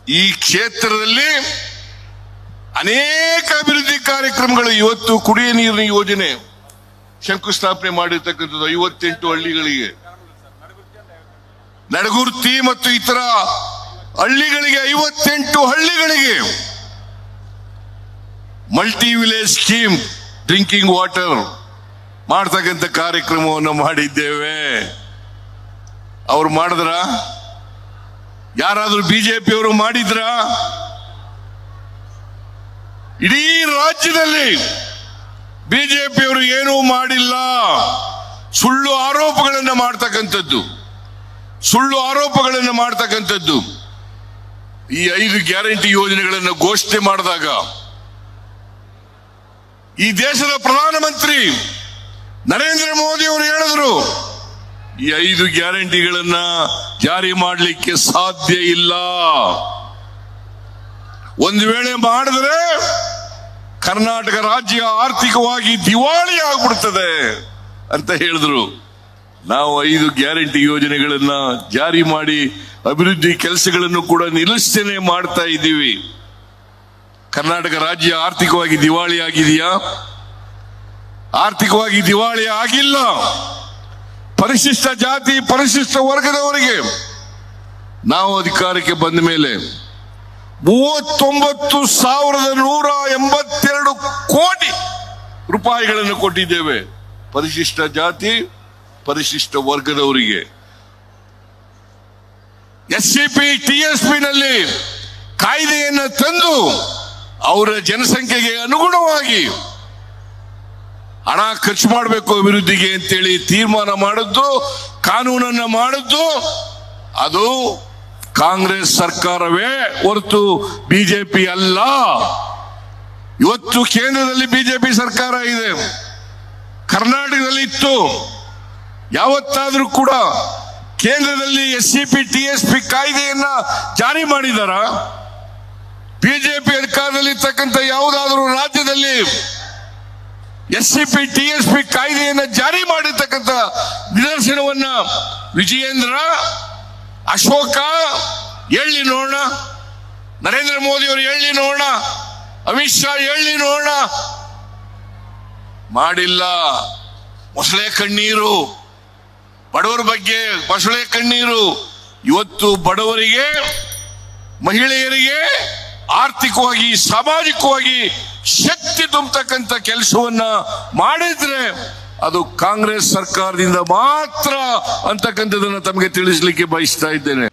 ಈ ಕ್ಷೇತ್ರದಲ್ಲಿ ಅನೇಕ ಅಭಿವೃದ್ಧಿ ಕಾರ್ಯಕ್ರಮಗಳು ಇವತ್ತು ಕುಡಿಯ ನೀರಿನ ಯೋಜನೆ ಶಂಕುಸ್ಥಾಪನೆ ಮಾಡಿರ್ತಕ್ಕಂಥದ್ದು ಐವತ್ತೆಂಟು ಹಳ್ಳಿಗಳಿಗೆ ನಡಗುರ್ತಿ ಮತ್ತು ಇತರ ಹಳ್ಳಿಗಳಿಗೆ ಐವತ್ತೆಂಟು ಹಳ್ಳಿಗಳಿಗೆ multi village scheme drinking water ಮಾಡ್ತಕ್ಕಂಥ ಕಾರ್ಯಕ್ರಮವನ್ನು ಮಾಡಿದ್ದೇವೆ ಅವ್ರು ಮಾಡಿದ್ರ ಯಾರಾದ್ರೂ ಬಿಜೆಪಿಯವರು ಮಾಡಿದ್ರ ಇಡೀ ರಾಜ್ಯದಲ್ಲಿ ಬಿಜೆಪಿಯವರು ಏನೂ ಮಾಡಿಲ್ಲ ಸುಳ್ಳು ಆರೋಪಗಳನ್ನು ಮಾಡ್ತಕ್ಕಂಥದ್ದು ಸುಳ್ಳು ಆರೋಪಗಳನ್ನು ಮಾಡ್ತಕ್ಕಂಥದ್ದು ಈ ಐದು ಗ್ಯಾರಂಟಿ ಯೋಜನೆಗಳನ್ನು ಘೋಷಣೆ ಮಾಡಿದಾಗ ಈ ದೇಶದ ಪ್ರಧಾನಮಂತ್ರಿ ನರೇಂದ್ರ ಮೋದಿ ಅವರು ಹೇಳಿದ್ರು ಈ ಐದು ಗ್ಯಾರಂಟಿಗಳನ್ನ ಜಾರಿ ಮಾಡಲಿಕ್ಕೆ ಸಾಧ್ಯ ಇಲ್ಲ ಒಂದು ವೇಳೆ ಮಾಡಿದ್ರೆ ಕರ್ನಾಟಕ ರಾಜ್ಯ ಆರ್ಥಿಕವಾಗಿ ದಿವಾಳಿ ಆಗ್ಬಿಡ್ತದೆ ಅಂತ ಹೇಳಿದ್ರು ನಾವು ಐದು ಗ್ಯಾರಂಟಿ ಯೋಜನೆಗಳನ್ನ ಜಾರಿ ಮಾಡಿ ಅಭಿವೃದ್ಧಿ ಕೆಲಸಗಳನ್ನು ಕೂಡ ನಿಲ್ಲಿಸ್ತೇನೆ ಮಾಡ್ತಾ ಇದ್ದೀವಿ ಕರ್ನಾಟಕ ರಾಜ್ಯ ಆರ್ಥಿಕವಾಗಿ ದಿವಾಳಿ ಆಗಿದೆಯಾ ಆರ್ಥಿಕವಾಗಿ ದಿವಾಳಿ ಆಗಿಲ್ಲ ಪರಿಶಿಷ್ಟ ಜಾತಿ ಪರಿಶಿಷ್ಟ ವರ್ಗದವರಿಗೆ ನಾವು ಅಧಿಕಾರಕ್ಕೆ ಬಂದ ಮೇಲೆ ಮೂವತ್ತೊಂಬತ್ತು ಸಾವಿರದ ನೂರ ಎಂಬತ್ತೆರಡು ಕೋಟಿ ರೂಪಾಯಿಗಳನ್ನು ಕೊಟ್ಟಿದ್ದೇವೆ ಪರಿಶಿಷ್ಟ ಜಾತಿ ಪರಿಶಿಷ್ಟ ವರ್ಗದವರಿಗೆ S C P T S P ನಲ್ಲಿ ಕಾಯ್ದೆಯನ್ನು ತಂದು ಅವರ ಜನಸಂಖ್ಯೆಗೆ ಅನುಗುಣವಾಗಿ ಹಣ ಖರ್ಚು ಮಾಡಬೇಕು ಅಭಿವೃದ್ಧಿಗೆ ಅಂತೇಳಿ ತೀರ್ಮಾನ ಮಾಡಿದ್ದು ಕಾನೂನನ್ನ ಮಾಡಿದ್ದು ಅದು ಕಾಂಗ್ರೆಸ್ ಸರ್ಕಾರವೇ ಹೊರತು ಬಿಜೆಪಿ ಅಲ್ಲ ಇವತ್ತು ಕೇಂದ್ರದಲ್ಲಿ ಬಿಜೆಪಿ ಸರ್ಕಾರ ಇದೆ ಕರ್ನಾಟಕದಲ್ಲಿ ಇತ್ತು ಯಾವತ್ತಾದ್ರೂ ಕೂಡ ಕೇಂದ್ರದಲ್ಲಿ S C P T S P ಕಾಯ್ದೆಯನ್ನ ಜಾರಿ ಮಾಡಿದಾರ ಬಿಜೆಪಿ ಅಧಿಕಾರದಲ್ಲಿ ಇರ್ತಕ್ಕಂಥ ಯಾವುದಾದ್ರೂ ರಾಜ್ಯದಲ್ಲಿ S C P T S P ಕಾಯ್ದೆಯನ್ನ ಜಾರಿ ಮಾಡಿರ್ತಕ್ಕಂಥ ನಿದರ್ಶನವನ್ನ ವಿಜಯೇಂದ್ರ ಅಶೋಕ ಹೇಳಿ ನೋಡೋಣ ನರೇಂದ್ರ ಮೋದಿ ಅವರು ಹೇಳಿ ನೋಡೋಣ ಅಮಿತ್ ಶಾ ಹೇಳಿ ನೋಡೋಣ ಮಾಡಿಲ್ಲ ಮೊಸಳೆ ಕಣ್ಣೀರು ಬಡವರ ಬಗ್ಗೆ ಮೊಸಳೆ ಕಣ್ಣೀರು ಇವತ್ತು ಬಡವರಿಗೆ ಮಹಿಳೆಯರಿಗೆ ಆರ್ಥಿಕವಾಗಿ ಸಾಮಾಜಿಕವಾಗಿ ಶಕ್ತಿ ತುಂಬತಕ್ಕಂಥ ಕೆಲಸವನ್ನ ಮಾಡಿದ್ರೆ ಅದು ಕಾಂಗ್ರೆಸ್ ಸರ್ಕಾರದಿಂದ ಮಾತ್ರ ಅಂತಕ್ಕಂಥದ್ದನ್ನ ತಮಗೆ ತಿಳಿಸ್ಲಿಕ್ಕೆ ಬಯಸ್ತಾ ಇದ್ದೇನೆ